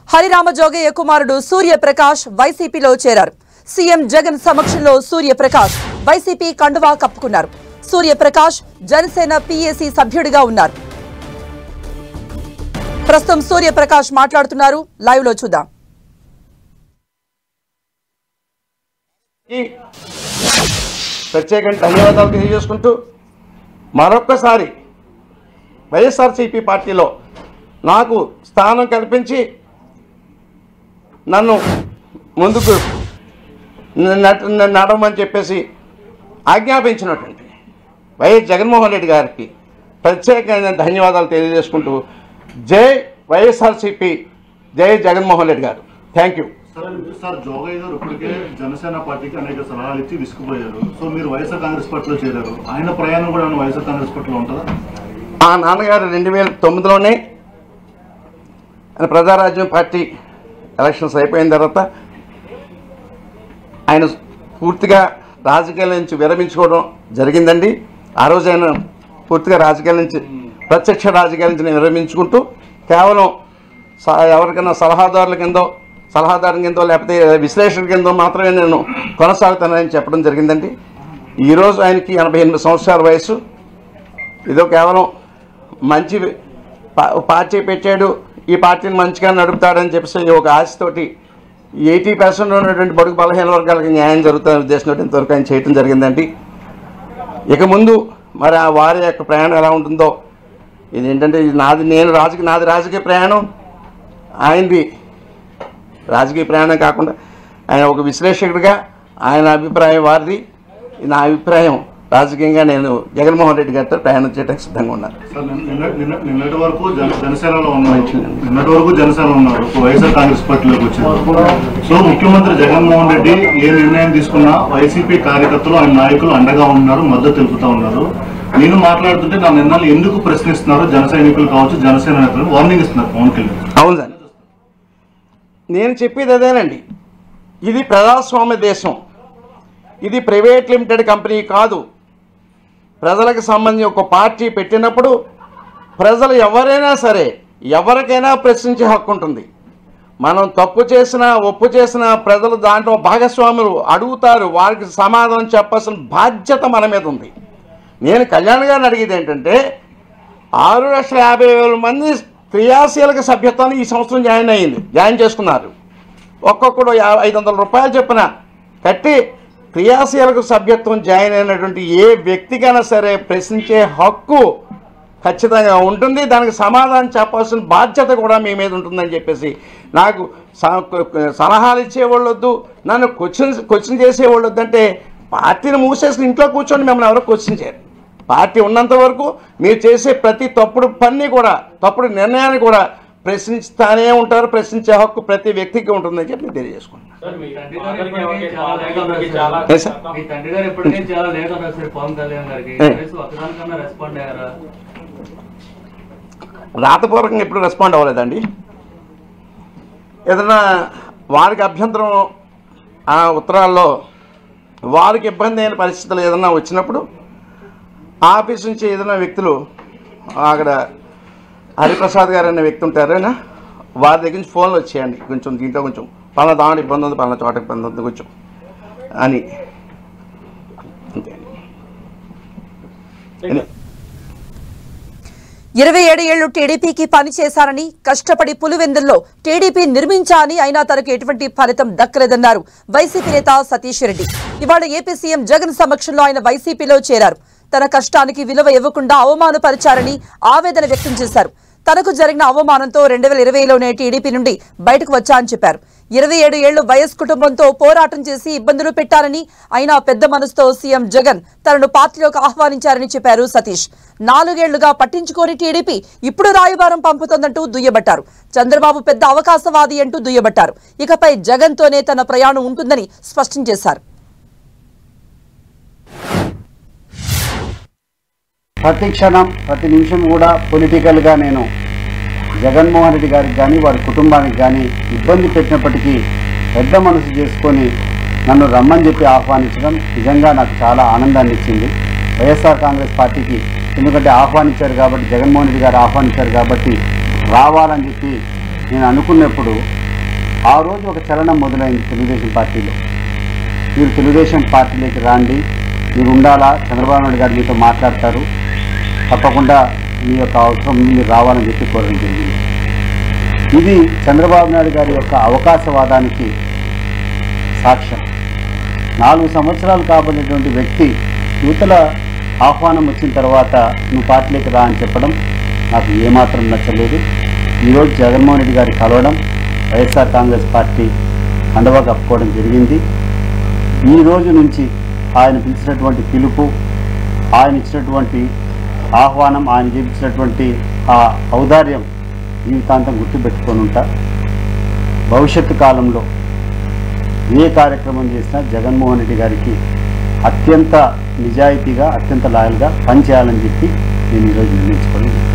హరిరామ జోగయ్య కుమారుడు సూర్యప్రకాష్ వైసీపీలో చేరారు సీఎం జగన్ సమక్షంలో సూర్యప్రకాష్ వైసీపీ కండువా కప్పుకున్నారు సూర్యప్రకాష్ జనసేన పీఏసీ సభ్యుడిగా ఉన్నారు ప్రస్తుతం సూర్యప్రకాష్ మాట్లాడుతున్నారు లైవ్ లో చూద్దాం ఈ ప్రత్యేకంగా ధన్యవాదాలు తెలియజేసుకుంటూ మరొక్కసారి వైఎస్ఆర్సీపీ పార్టీలో నాకు స్థానం కల్పించి నన్ను ముందుకు నట- నడవమని చెప్పేసి ఆజ్ఞాపించినటువంటి వైఎస్ జగన్మోహన్ రెడ్డి గారికి ప్రత్యేకమైన ధన్యవాదాలు తెలియజేసుకుంటూ జై వైఎస్ఆర్సీపీ జై జగన్మోహన్ రెడ్డి గారు thank you sir sir Jogaiah గారు ఇప్పటికే జనసేన పార్టీకి అనేక సలహాలు ఇచ్చి విసుకుపోయారు సో మీరు వైఎస్ఆర్ కాంగ్రెస్ పార్టీలో చేరారు ఆయన ప్రయాణం కూడా ఏమైనా వైఎస్ఆర్ కాంగ్రెస్ పార్టీలో ఉంటుందా మా నాన్నగారు రెండు వేల తొమ్మిదిలోనే ఆయన ప్రజారాజ్యం పార్టీ ఎలక్షన్స్ అయిపోయిన తర్వాత ఆయన పూర్తిగా రాజకీయాల నుంచి విరమించుకోవడం జరిగిందండి ఆ రోజు ఆయన పూర్తిగా రాజకీయాల నుంచి ప్రత్యక్ష రాజకీయాల నుంచి నేను విరమించుకుంటూ కేవలం స- ఎవరికైనా సలహాదారుల కిందో సలహాదారు కిందో లేకపోతే విశ్లేషణ కిందో మాత్రమే నేను కొనసాగుతానని చెప్పడం జరిగిందండి ఈరోజు ఆయనకి ఎనభై ఎనిమిది సంవత్సరాల వయసు ఇదో కేవలం మంచి పా- పార్టీ పెట్టాడు ఈ పార్టీని మంచిగా నడుపుతాడని చెప్పేసి ఒక ఆశతోటి ఎయిటీ పర్సెంట్ ఉన్నటువంటి బడుగు బలహీన వర్గాలకు న్యాయం జరుగుతుందని ఉద్దేశంతో ఇంతవరకు ఆయన చేయటం జరిగిందండి ఇక ముందు మరి ఆ వారి యొక్క ప్రయాణం ఎలా ఉంటుందో ఇది ఏంటంటే ఇది నాది నేను రాజకీయ నాది రాజకీయ ప్రయాణం ఆయనది రాజకీయ ప్రయాణం కాకుండా ఆయన ఒక విశ్లేషకుడిగా ఆయన అభిప్రాయం వారిది నా అభిప్రాయం రాజకీయంగా నేను జగన్మోహన్ రెడ్డి గారితో ప్రయాణం చేయడానికి సిద్ధంగా ఉన్నాను సార్ నిన్న- నిన్న- నిన్న- నిన్నటి వరకు జన- జనసేనలో ఉన్నారు నిన్నటి వరకు జనసేన ఉన్నారు ఇప్పుడు వైఎస్ఆర్ కాంగ్రెస్ పార్టీలోకి వచ్చారు సో ముఖ్యమంత్రి జగన్మోహన్ రెడ్డి ఏ నిర్ణయం తీసుకున్నా వైసీపీ కార్యకర్తలు ఆయన నాయకులు అండగా ఉన్నారు మద్దతు తెలుపుతా ఉన్నారు నేను మాట్లాడుతుంటే నా నిర్ణయాలు ఎందుకు ప్రశ్నిస్తున్నారు జన సైనికులు కావచ్చు జనసేన నేతలు వార్నింగ్ ఇస్తున్నారు పవన్ కళ్యాణ్ అవును సార్ నేను చెప్పేది అదేనండి ఇది ప్రజాస్వామ్య దేశం ఇది ప్రైవేట్ లిమిటెడ్ కంపెనీ కాదు ప్రజలకు సంబంధించి ఒక పార్టీ పెట్టినప్పుడు ప్రజలు ఎవరైనా సరే ఎవరికైనా ప్రశ్నించే హక్కు ఉంటుంది మనం తప్పు చేసినా ఒప్పు చేసినా ప్రజలు దాంట్లో భాగస్వాములు అడుగుతారు వారికి సమాధానం చెప్పాల్సిన బాధ్యత మన మీద ఉంది నేను కళ్యాణ్ గారిని అడిగేది ఏంటంటే ఆరు లక్షల యాభై వేల మంది క్రియాశీలక సభ్యత్వాన్ని ఈ సంవత్సరం జాయిన్ అయ్యింది జాయిన్ చేసుకున్నారు ఒక్కొక్కడు యా ఐదు వందల రూపాయలు చొప్పున కట్టి క్రియాశీలక సభ్యత్వం జాయిన్ అయినటువంటి ఏ వ్యక్తికైనా సరే ప్రశ్నించే హక్కు ఖచ్చితంగా ఉంటుంది దానికి సమాధానం చెప్పాల్సిన బాధ్యత కూడా మీ మీద ఉంటుందని చెప్పేసి నాకు స- సలహాలు ఇచ్చేవాళ్ళు వద్దు నన్ను క్వశ్చన్ క్వశ్చన్ చేసేవాళ్ళు వద్దంటే పార్టీని మూసేసి ఇంట్లో కూర్చొని మిమ్మల్ని ఎవరో క్వశ్చన్ చేయరు పార్టీ ఉన్నంత వరకు మీరు చేసే ప్రతి తప్పుడు పని కూడా తప్పుడు నిర్ణయాన్ని కూడా ప్రశ్నిస్తానే ఉంటారు ప్రశ్నించే హక్కు ప్రతి వ్యక్తికి ఉంటుందని చెప్పి నేను తెలియజేసుకుంటున్నాను సార్, మీ తండ్రి గారు ఇప్పటికే చాలా లేఖ రాశారు. ఏ సార్? మీ తండ్రి గారు ఇప్పటికే చాలా లేఖ రాశారు పవన్ కళ్యాణ్ గారికి ఏ. కనీసం ఒకదానికన్నా రెస్పాండ్ అయ్యారా రాతపూర్వకంగా ఎప్పుడు రెస్పాండ్ అవ్వలేదండి ఏదైనా వారికి అభ్యంతరం ఆ ఉత్తరాల్లో వారికి ఇబ్బంది అయిన పరిస్థితులు ఏదైనా వచ్చినప్పుడు ఆఫీస్ నుంచి ఏదైనా వ్యక్తులు అక్కడ హరిప్రసాద్ గారు అనే వ్యక్తి ఉంటారు ఆయన వారి దగ్గర నుంచి ఫోన్లు వచ్చేయండి కొంచెం దీంట్లో కొంచెం పలానా దాంట్లో ఇబ్బంది ఉంది పలానా చోట ఇబ్బంది ఉంది కొంచెం అని అంతే అండి. ఇరవై ఏడు ఏళ్లు టీడీపీకి పనిచేశారని కష్టపడి పులివెందుల్లో టీడీపీ నిర్మించా అని అయినా తనకు ఎటువంటి ఫలితం దక్కలేదన్నారు వైసీపీ నేత సతీష్ రెడ్డి ఇవాళ ఏపీ సీఎం జగన్ సమక్షంలో ఆయన వైసీపీలో చేరారు తన కష్టానికి విలువ ఇవ్వకుండా అవమానపరిచారని ఆవేదన వ్యక్తం చేశారు తనకు జరిగిన అవమానంతో రెండు వేల ఇరవైలోనే టీడీపీ నుండి బయటకు వచ్చా అని చెప్పారు ఇరవై ఏడు ఏళ్లు వైఎస్ కుటుంబంతో పోరాటం చేసి ఇబ్బందులు పెట్టారని అయినా పెద్ద మనసుతో సీఎం జగన్ తనను పార్టీలోకి ఆహ్వానించారని చెప్పారు సతీష్ నాలుగేళ్లుగా పట్టించుకోని టీడీపీ ఇప్పుడు రాయబారం పంపుతోందంటూ దుయ్యబట్టారు చంద్రబాబు పెద్ద అవకాశవాది అంటూ దుయ్యబట్టారు ఇకపై జగన్తోనే తన ప్రయాణం ఉంటుందని స్పష్టం చేశారు ప్రతి క్షణం ప్రతి నిమిషం కూడా పొలిటికల్గా నేను జగన్మోహన్ రెడ్డి గారికి కానీ వారి కుటుంబానికి కానీ ఇబ్బంది పెట్టినప్పటికీ పెద్ద మనసు చేసుకొని నన్ను రమ్మని చెప్పి ఆహ్వానించడం నిజంగా నాకు చాలా ఆనందాన్ని ఇచ్చింది వైఎస్ఆర్ కాంగ్రెస్ పార్టీకి ఎందుకంటే ఆహ్వానించారు కాబట్టి జగన్మోహన్ రెడ్డి గారు ఆహ్వానించారు కాబట్టి రావాలని చెప్పి నేను అనుకున్నప్పుడు ఆ రోజు ఒక చలనం మొదలైంది తెలుగుదేశం పార్టీలో మీరు తెలుగుదేశం పార్టీలోకి రాండి మీరు ఉండాలా చంద్రబాబు నాయుడు గారు మీతో మాట్లాడతారు తప్పకుండా మీ యొక్క అవసరం ఉంది, మీరు రావాలని చెప్పి కోరడం జరిగింది ఇది చంద్రబాబు నాయుడు గారి యొక్క అవకాశవాదానికి సాక్ష్యం నాలుగు సంవత్సరాలు కాబడినటువంటి వ్యక్తి యువతల ఆహ్వానం వచ్చిన తర్వాత నువ్వు పార్టీలోకి రా అని చెప్పడం నాకు ఏమాత్రం నచ్చలేదు ఈరోజు జగన్మోహన్ రెడ్డి గారి కలవడం వైఎస్ఆర్ కాంగ్రెస్ పార్టీ అండవా కప్పుకోవడం జరిగింది ఈ రోజు నుంచి ఆయన పిలిచినటువంటి పిలుపు ఆయన ఇచ్చినటువంటి ఆహ్వానం ఆయన చూపించినటువంటి ఆ ఔదార్యం జీవితాంతం గుర్తుపెట్టుకొని ఉంటా భవిష్యత్తు కాలంలో ఏ కార్యక్రమం చేసినా జగన్మోహన్ రెడ్డి గారికి అత్యంత నిజాయితీగా అత్యంత లాయల్గా పనిచేయాలని చెప్పి నేను ఈరోజు నిర్ణయించుకోవడం జరిగింది.